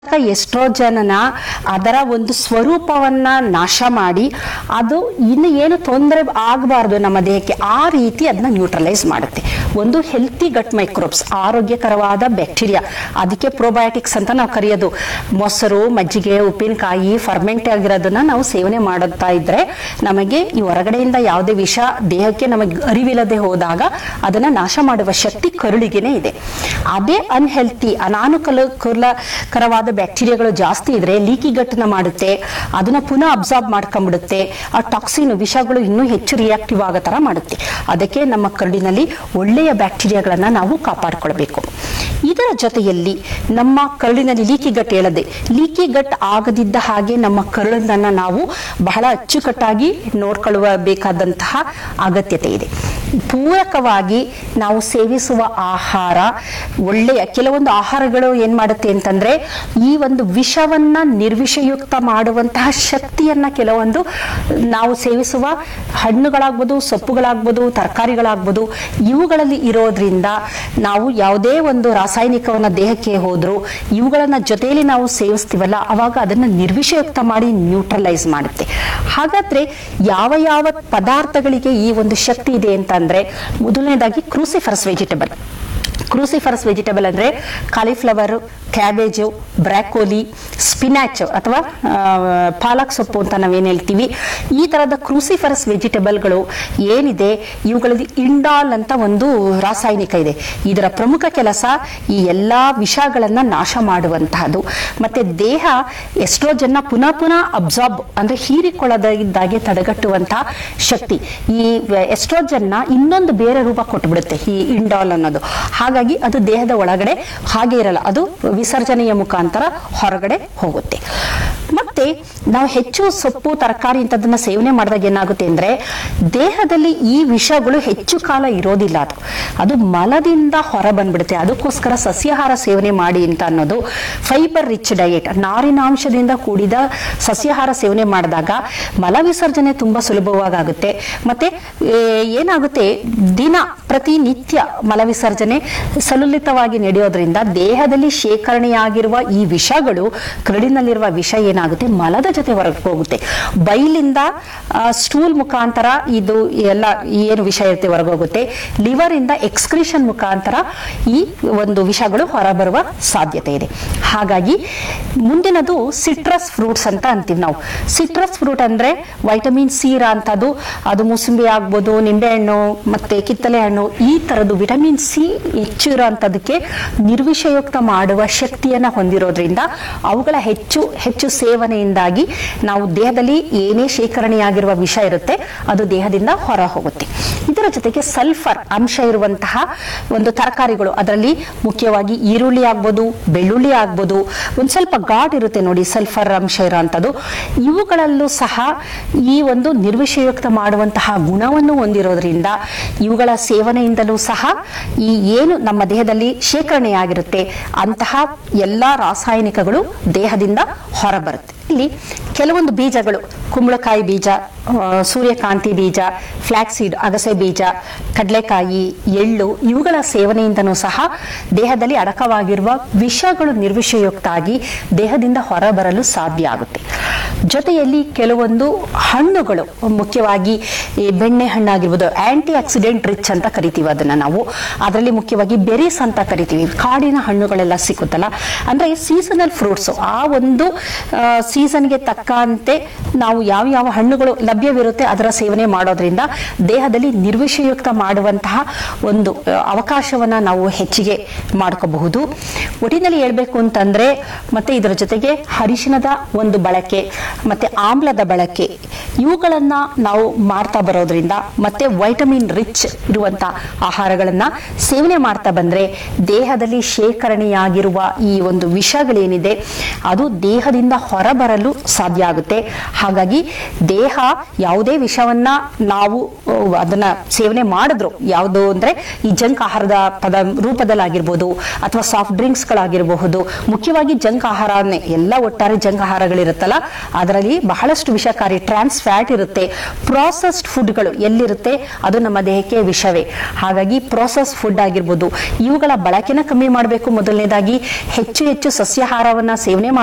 ಎಸ್ಟ್ರೋಜನ್ನ ಅದರ ಒಂದು ಸ್ವರೂಪವನ್ನ ನಾಶ ಮಾಡಿ ಅದು ಇನ್ನು ಏನು ತೊಂದರೆ ಆಗಬಾರ್ದು ನಮ್ಮ ದೇಹಕ್ಕೆ ಆ ರೀತಿ ಅದನ್ನ ನ್ಯೂಟ್ರಲೈಸ್ ಮಾಡುತ್ತೆ ಒಂದು ಹೆಲ್ತಿ ಗಟ್ ಮೈಕ್ರೋಬ್ಸ್ ಆರೋಗ್ಯಕರವಾದ ಬ್ಯಾಕ್ಟೀರಿಯಾ ಅದಕ್ಕೆ ಪ್ರೋಬಯೋಟಿಕ್ಸ್ ಅಂತ ನಾವು ಕರೆಯೋದು ಮೊಸರು ಮಜ್ಜಿಗೆ ಉಪ್ಪಿನಕಾಯಿ ಫರ್ಮೆಂಟ್ ಆಗಿರೋದನ್ನ ನಾವು ಸೇವನೆ ಮಾಡುತ್ತಾ ಇದ್ರೆ ನಮಗೆ ಈ ಹೊರಗಡೆಯಿಂದ ಯಾವುದೇ ವಿಷ ದೇಹಕ್ಕೆ ನಮಗೆ ಅರಿವಿಲ್ಲದೆ ಹೋದಾಗ ಅದನ್ನ ನಾಶ ಮಾಡುವ ಶಕ್ತಿ ಕರುಳಿಗೆನೆ ಇದೆ ಅದೇ ಅನ್ಹೆಲ್ತಿ ಅನಾನುಕೂಲಕರವಾದ ಬ್ಯಾಕ್ಟೀರಿಯಾಗಳು ಜಾಸ್ತಿ ಇದ್ರೆ ಲೀಕಿ ಗಟ್ಟನ್ನ ಮಾಡುತ್ತೆ ಅದನ್ನ ಪುನಃ ಅಬ್ಸಾರ್ಬ್ ಮಾಡ್ಕೊಂಡ್ಬಿಡುತ್ತೆ ಆ ಟಾಕ್ಸಿನ್ ವಿಷಗಳು ಇನ್ನೂ ಹೆಚ್ಚು ರಿಯಾಕ್ಟಿವ್ ಆಗೋ ತರ ಮಾಡುತ್ತೆ ಅದಕ್ಕೆ ನಮ್ಮ ಕರುಳಿನಲ್ಲಿ ಒಳ್ಳೆಯ ಬ್ಯಾಕ್ಟೀರಿಯಾಗಳನ್ನ ನಾವು ಕಾಪಾಡ್ಕೊಳ್ಬೇಕು ಇದರ ಜೊತೆಯಲ್ಲಿ ನಮ್ಮ ಕರುಳಿನಲ್ಲಿ ಲೀಕಿ ಗಟ್ ಹೇಳದೆ ಲೀಕಿ ಗಟ್ ಆಗದಿದ್ದ ಹಾಗೆ ನಮ್ಮ ಕರುಳನ್ನ ನಾವು ಬಹಳ ಅಚ್ಚುಕಟ್ಟಾಗಿ ನೋಡ್ಕೊಳ್ಳುವ ಬೇಕಾದಂತಹ ಅಗತ್ಯತೆ ಇದೆ ಪೂರಕವಾಗಿ ನಾವು ಸೇವಿಸುವ ಆಹಾರ ಒಳ್ಳೆಯ ಕೆಲವೊಂದು ಆಹಾರಗಳು ಏನ್ ಮಾಡುತ್ತೆ ಅಂತಂದ್ರೆ ಈ ಒಂದು ವಿಷವನ್ನ ನಿರ್ವಿಷಯುಕ್ತ ಮಾಡುವಂತಹ ಶಕ್ತಿಯನ್ನ ಕೆಲವೊಂದು ನಾವು ಸೇವಿಸುವ ಹಣ್ಣುಗಳಾಗ್ಬೋದು ಸೊಪ್ಪುಗಳಾಗ್ಬೋದು ತರಕಾರಿಗಳಾಗ್ಬೋದು ಇವುಗಳಲ್ಲಿ ಇರೋದ್ರಿಂದ ನಾವು ಯಾವುದೇ ಒಂದು ರಾಸಾಯನಿಕವನ್ನ ದೇಹಕ್ಕೆ ಹೋದ್ರು ಇವುಗಳನ್ನ ಜೊತೆಯಲ್ಲಿ ನಾವು ಸೇವಿಸ್ತೀವಲ್ಲ ಅವಾಗ ಅದನ್ನ ನಿರ್ವಿಷಯುಕ್ತ ಮಾಡಿ ನ್ಯೂಟ್ರಲೈಸ್ ಮಾಡುತ್ತೆ ಹಾಗಾದ್ರೆ ಯಾವ ಯಾವ ಪದಾರ್ಥಗಳಿಗೆ ಈ ಒಂದು ಶಕ್ತಿ ಇದೆ ಅಂತಂದ್ರೆ ಮೊದಲನೇದಾಗಿ ಕ್ರೂಸಿಫರಸ್ ವೆಜಿಟೇಬಲ್ ಕ್ರೂಸಿಫರಸ್ ವೆಜಿಟೇಬಲ್ ಅಂದ್ರೆ ಕಾಲಿಫ್ಲವರ್ ಕ್ಯಾಬೇಜು ಬ್ರ್ಯಾಕೋಲಿ ಸ್ಪಿನಾಚ್ ಅಥವಾ ಆ, ಪಾಲಕ್ ಸೊಪ್ಪು ಅಂತ ನಾವೇನ್ ಹೇಳ್ತೀವಿ ಈ ತರದ ಕ್ರೂಸಿಫರಸ್ ವೆಜಿಟೇಬಲ್ಗಳು ಏನಿದೆ ಇವುಗಳಲ್ಲಿ ಇಂಡಾಲ್ ಅಂತ ಒಂದು ರಾಸಾಯನಿಕ ಇದೆ ಇದರ ಪ್ರಮುಖ ಕೆಲಸ ಈ ಎಲ್ಲಾ ವಿಷಗಳನ್ನ ನಾಶ ಮಾಡುವಂತಹದ್ದು ಮತ್ತೆ ದೇಹ ಎಸ್ಟ್ರೋಜನ್ನ ಪುನಃ ಪುನಃ ಅಬ್ಸಾರ್ಬ್ ಅಂದ್ರೆ ಹೀರಿಕೊಳ್ಳದಾಗಿದ್ದಾಗೆ ತಡೆಗಟ್ಟುವಂತಹ ಶಕ್ತಿ ಈ ಎಸ್ಟ್ರೋಜನ್ನ ಇನ್ನೊಂದು ಬೇರೆ ರೂಪ ಕೊಟ್ಬಿಡುತ್ತೆ ಈ ಇಂಡಾಲ್ ಅನ್ನೋದು ಹಾಗಾಗಿ ಅದು ದೇಹದ ಒಳಗಡೆ ಹಾಗೆ ಇರಲ್ಲ ಅದು ವಿಸರ್ಜನೆಯ ಮುಖಾಂತರ ಹೊರಗಡೆ ಹೋಗುತ್ತೆ ಮತ್ತೆ ನಾವು ಹೆಚ್ಚು ಸೊಪ್ಪು ತರಕಾರಿ ಇಂಥದನ್ನ ಸೇವನೆ ಮಾಡಿದಾಗ ಏನಾಗುತ್ತೆ ಅಂದ್ರೆ ದೇಹದಲ್ಲಿ ಈ ವಿಷಗಳು ಹೆಚ್ಚು ಕಾಲ ಇರೋದಿಲ್ಲ ಅದು ಅದು ಮಲದಿಂದ ಹೊರ ಬಂದ್ಬಿಡುತ್ತೆ ಅದಕ್ಕೋಸ್ಕರ ಸಸ್ಯಾಹಾರ ಸೇವನೆ ಮಾಡಿ ಅಂತ ಅನ್ನೋದು ಫೈಬರ್ ರಿಚ್ ಡಯಟ್ ನಾರಿನಾಂಶದಿಂದ ಕೂಡಿದ ಸಸ್ಯಾಹಾರ ಸೇವನೆ ಮಾಡಿದಾಗ ಮಲ ವಿಸರ್ಜನೆ ತುಂಬಾ ಸುಲಭವಾಗುತ್ತೆ ಮತ್ತೆ ಏ, ಏನಾಗುತ್ತೆ ದಿನ ಪ್ರತಿನಿತ್ಯ ಮಲ ವಿಸರ್ಜನೆ ಸಲುಲಿತವಾಗಿ ನಡೆಯೋದ್ರಿಂದ ದೇಹದಲ್ಲಿ ಶೇಖರಣೆಯಾಗಿರುವ ಈ ವಿಷಗಳು ಕರುಳಿನಲ್ಲಿರುವ ವಿಷ ಏನಾಗುತ್ತೆ ಮಲದ ಜೊತೆ ಹೊರಗೆ ಹೋಗುತ್ತೆ ಬೈಲಿಂದ ಸ್ಟೂಲ್ ಮುಖಾಂತರ ಇದು ಎಲ್ಲ ಏನು ವಿಷ ಇರುತ್ತೆ ಹೊರಗೋಗುತ್ತೆ ಲಿವರ್ ಇಂದ ಎಕ್ಸ್ಕ್ರಿಷನ್ ಮುಖಾಂತರ ಈ ಒಂದು ವಿಷಗಳು ಹೊರಬರುವ ಸಾಧ್ಯತೆ ಇದೆ ಹಾಗಾಗಿ ಮುಂದಿನದು ಸಿಟ್ರಸ್ ಫ್ರೂಟ್ಸ್ ಅಂತ ಅಂತೀವಿ ನಾವು ಸಿಟ್ರಸ್ ಫ್ರೂಟ್ ಅಂದ್ರೆ ವೈಟಮಿನ್ ಸಿ ಇರೋಂಥದ್ದು ಅದು ಮೂಸಂಬಿ ಆಗ್ಬೋದು ನಿಂಬೆಹಣ್ಣು ಮತ್ತೆ ಕಿತ್ತಲೆ ಹಣ್ಣು ಈ ತರದ್ದು ವಿಟಮಿನ್ ಸಿ ಹೆಚ್ಚು ಇರೋಂಥದ್ದಕ್ಕೆ ನಿರ್ವಿಷಯುಕ್ತ ಮಾಡುವ ಶಕ್ತಿಯನ್ನ ಹೊಂದಿರೋದ್ರಿಂದ ಅವುಗಳ ಹೆಚ್ಚು ಹೆಚ್ಚು ಸೇವನೆಯಿಂದಾಗಿ ನಾವು ದೇಹದಲ್ಲಿ ಏನೇ ಶೇಖರಣೆಯಾಗಿರುವ ವಿಷ ಇರುತ್ತೆ ಅದು ದೇಹದಿಂದ ಹೊರ ಹೋಗುತ್ತೆ ಇದರ ಜೊತೆಗೆ ಸಲ್ಫರ್ ಅಂಶ ಇರುವಂತಹ ಒಂದು ತರಕಾರಿಗಳು ಅದರಲ್ಲಿ ಮುಖ್ಯವಾಗಿ ಈರುಳ್ಳಿ ಆಗ್ಬೋದು ಬೆಳ್ಳುಳ್ಳಿ ಆಗ್ಬೋದು ಒಂದ್ ಸ್ವಲ್ಪ ಗಾಡ್ ಇರುತ್ತೆ ನೋಡಿ ಸಲ್ಫರ್ ಅಂಶ ಇರುವಂತದ್ದು ಇವುಗಳಲ್ಲೂ ಸಹ ಈ ಒಂದು ನಿರ್ವಿಷಯುಕ್ತ ಮಾಡುವಂತಹ ಗುಣವನ್ನು ಹೊಂದಿರೋದ್ರಿಂದ ಇವುಗಳ ಸೇವನೆಯಿಂದಲೂ ಸಹ ಈ ಏನು ನಮ್ಮ ದೇಹದಲ್ಲಿ ಶೇಖರಣೆಯಾಗಿರುತ್ತೆ ಅಂತಹ ಎಲ್ಲಾ ರಾಸಾಯನಿಕಗಳು ದೇಹದಿಂದ ಹೊರಬರುತ್ತೆ ಇಲ್ಲಿ ಕೆಲವೊಂದು ಬೀಜಗಳು ಕುಂಬಳಕಾಯಿ ಬೀಜ ಆ, ಸೂರ್ಯಕಾಂತಿ ಬೀಜ ಫ್ಲಾಕ್ಸೀಡ್ ಅಗಸೆ ಬೀಜ ಕಡಲೆಕಾಯಿ ಎಳ್ಳು ಇವುಗಳ ಸೇವನೆಯಿಂದನೂ ಸಹ ದೇಹದಲ್ಲಿ ಅಡಕವಾಗಿರುವ ವಿಷಗಳು ನಿರ್ವಿಷಯುಕ್ತ ಆಗಿ ದೇಹದಿಂದ ಹೊರಬರಲು ಸಾಧ್ಯ ಆಗುತ್ತೆ ಜೊತೆಯಲ್ಲಿ ಕೆಲವೊಂದು ಹಣ್ಣುಗಳು ಮುಖ್ಯವಾಗಿ ಈ ಬೆಣ್ಣೆ ಹಣ್ಣಾಗಿರ್ಬೋದು ಆಂಟಿ ಆಕ್ಸಿಡೆಂಟ್ ರಿಚ್ ಅಂತ ಕರಿತೀವಿ ಅದನ್ನ ನಾವು ಅದರಲ್ಲಿ ಮುಖ್ಯವಾಗಿ ಬೆರೀಸ್ ಅಂತ ಕರಿತೀವಿ ಕಾಡಿನ ಹಣ್ಣುಗಳೆಲ್ಲ ಸಿಕ್ಕುತ್ತಲ್ಲ ಅಂದ್ರೆ ಸೀಸನಲ್ ಫ್ರೂಟ್ಸ್ ಆ ಒಂದು ಸೀಸನ್ಗೆ ತಕ್ಕಂತೆ ನಾವು ಯಾವ ಯಾವ ಹಣ್ಣುಗಳು ಲಭ್ಯವಿರುತ್ತೆ ಅದರ ಸೇವನೆ ಮಾಡೋದ್ರಿಂದ ದೇಹದಲ್ಲಿ ನಿರ್ವಿಷಯುಕ್ತ ಮಾಡುವಂತಹ ಒಂದು ಆ, ಅವಕಾಶವನ್ನ ನಾವು ಹೆಚ್ಚಿಗೆ ಮಾಡ್ಕೋಬಹುದು ಒಟ್ಟಿನಲ್ಲಿ ಹೇಳ್ಬೇಕು ಅಂತಂದ್ರೆ ಮತ್ತೆ ಇದರ ಜೊತೆಗೆ ಅರಿಶಿಣದ ಒಂದು ಬಳಕೆ ಮತ್ತೆ ಆಮ್ಲದ ಬಳಕೆ ಇವುಗಳನ್ನ ನಾವು ಮಾಡ್ತಾ ಬರೋದ್ರಿಂದ ಮತ್ತೆ ವೈಟಮಿನ್ ರಿಚ್ ಇರುವಂತ ಆಹಾರಗಳನ್ನ ಸೇವನೆ ಮಾಡ್ತಾ ಬಂದ್ರೆ ದೇಹದಲ್ಲಿ ಶೇಖರಣೆಯಾಗಿರುವ ಈ ಒಂದು ವಿಷಗಳೇನಿದೆ ಅದು ದೇಹದಿಂದ ಹೊರ ಹೊರಬರಲು ಸಾಧ್ಯ ಆಗುತ್ತೆ ಹಾಗಾಗಿ ದೇಹ ಯಾವುದೇ ವಿಷವನ್ನ ನಾವು ಆ, ಅದನ್ನ ಸೇವನೆ ಮಾಡಿದ್ರು ಯಾವುದು ಅಂದ್ರೆ ಈ ಜಂಕ್ ಆಹಾರದ ಪದ ರೂಪದಲ್ಲಾಗಿರ್ಬೋದು ಅಥವಾ ಸಾಫ್ಟ್ ಡ್ರಿಂಕ್ಸ್ ಗಳಾಗಿರಬಹುದು ಮುಖ್ಯವಾಗಿ ಜಂಕ್ ಆಹಾರನೇ ಎಲ್ಲ ಒಟ್ಟಾರೆ ಜಂಕ್ ಆಹಾರಗಳಿರುತ್ತಲ್ಲ ಅದರಲ್ಲಿ ಬಹಳಷ್ಟು ವಿಷಕಾರಿ ಟ್ರಾನ್ಸ್ ಫ್ಯಾಟ್ ಇರುತ್ತೆ ಪ್ರಾಸೆಸ್ಡ್ ಫುಡ್ಗಳು ಎಲ್ಲಿರುತ್ತೆ ಅದು ನಮ್ಮ ದೇಹಕ್ಕೆ ವಿಷವೇ ಹಾಗಾಗಿ ಪ್ರಾಸೆಸ್ ಫುಡ್ ಆಗಿರ್ಬೋದು ಇವುಗಳ ಬಳಕೆನ ಕಮ್ಮಿ ಮಾಡಬೇಕು ಮೊದಲನೇದಾಗಿ ಹೆಚ್ಚು ಹೆಚ್ಚು ಸಸ್ಯಾಹಾರವನ್ನ ಸೇವನೆ